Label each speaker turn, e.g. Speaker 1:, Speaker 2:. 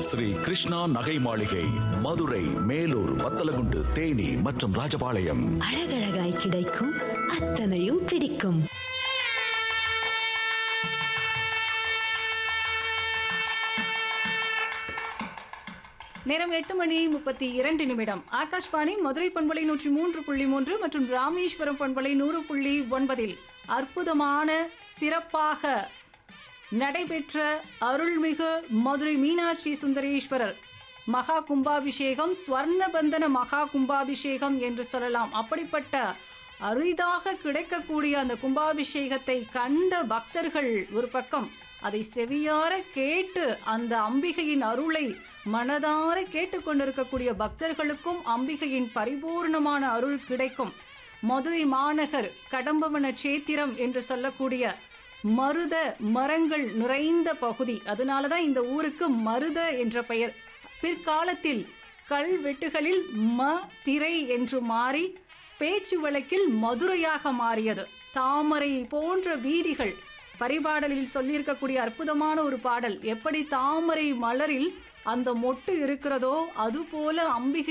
Speaker 1: ஸ்ரீ கிருஷ்ணா நகை மாளிகை மதுரை மேலூர் வத்தலகுண்டு தேனி மற்றும் ராஜபாளையம்
Speaker 2: அழகழகாய் கிடைக்கும் அத்தனையும் பிடிக்கும்
Speaker 3: நேரம் எட்டு மணி முப்பத்தி இரண்டு நிமிடம் ஆகாஷ்வாணி மதுரை பண்பலை நூற்றி மூன்று புள்ளி மூன்று மற்றும் ராமேஸ்வரம் பண்பலை நூறு புள்ளி ஒன்பதில் அற்புதமான சிறப்பாக நடைபெற்ற அருள்மிகு மதுரை மீனாட்சி சுந்தரேஸ்வரர் மகா கும்பாபிஷேகம் ஸ்வர்ணபந்தன மகா கும்பாபிஷேகம் என்று சொல்லலாம் அப்படிப்பட்ட அரிதாக கிடைக்கக்கூடிய அந்த கும்பாபிஷேகத்தை கண்ட பக்தர்கள் ஒரு பக்கம் அதை செவியார கேட்டு அந்த அம்பிகையின் அருளை மனதார கேட்டுக்கொண்டிருக்கக்கூடிய பக்தர்களுக்கும் அம்பிகையின் பரிபூர்ணமான அருள் கிடைக்கும் மதுரை மாநகர் கடம்பவன சேத்திரம் என்று சொல்லக்கூடிய மருத மரங்கள் நிறைந்த பகுதி அதனால தான் இந்த ஊருக்கு மருத என்ற பெயர் பிற்காலத்தில் கல்வெட்டுகளில் ம திரை என்று மாறி பேச்சு வழக்கில் மதுரையாக மாறியது தாமரை போன்ற வீதிகள் பரிபாடலில் சொல்லியிருக்கக்கூடிய அற்புதமான ஒரு பாடல் எப்படி தாமரை மலரில் அந்த மொட்டு இருக்கிறதோ அதுபோல அம்பிகை